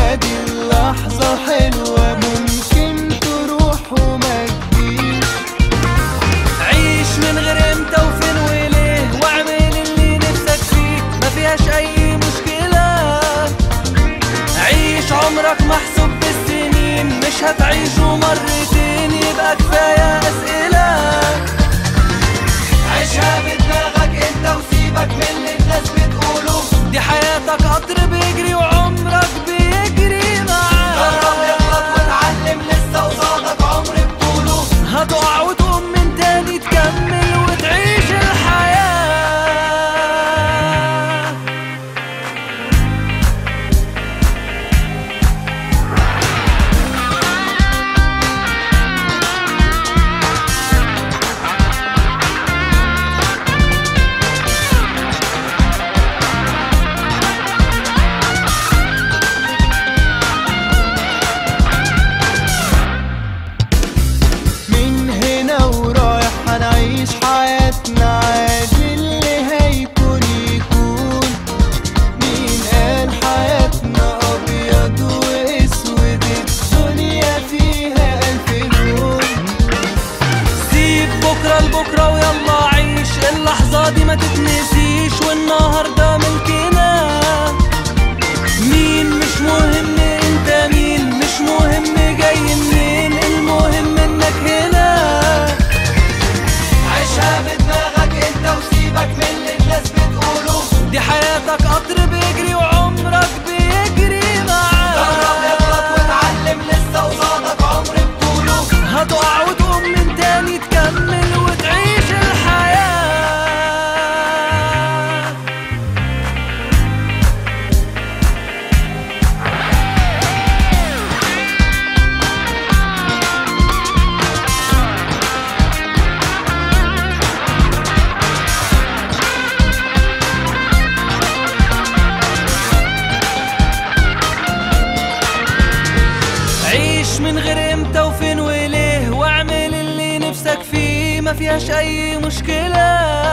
ادي اللحظة حلوة ممكن تروح وما تجيش عيش من غير امتى وفين وليه واعمل اللي نفسك فيه ما فيهاش اي مشكلة عيش عمرك محسوب بالسنين مش هتعيشه مرتين يبقى كفاية اسئلة عيشها بدماغك انت وسيبك من اللي الناس بتقوله دي حياتك قطر بيجري وعمرك بيجري معاك جرب اغلط واتعلم لسه قصادك عمر بطوله هتقع وتقوم من تاني تكمل وتعيش الحياة من هنا ورايح هنعيش حياتنا عادي اللي هيكون يكون مين قال حياتنا ابيض واسود الدنيا فيها الف لون سيب بكرة لبكرة ويلا عيش اللحظة دي ما تتنسيش والنهاردة ملكنا مين مش مهم انت مين مش مهم جاي منين المهم انك هنا عيشها بدماغك انت وسيبك من اللي الناس بتقوله دي حياتك قطر بيجري وعمرك بيجري معاك جرب اغلط واتعلم لسه قصادك عمر بطوله هتقع وتقوم من تاني تكمل وتعيش الحياة عيش من غير امتى وفين وليه واعمل اللي نفسك فيه ما فيهاش اي مشكلة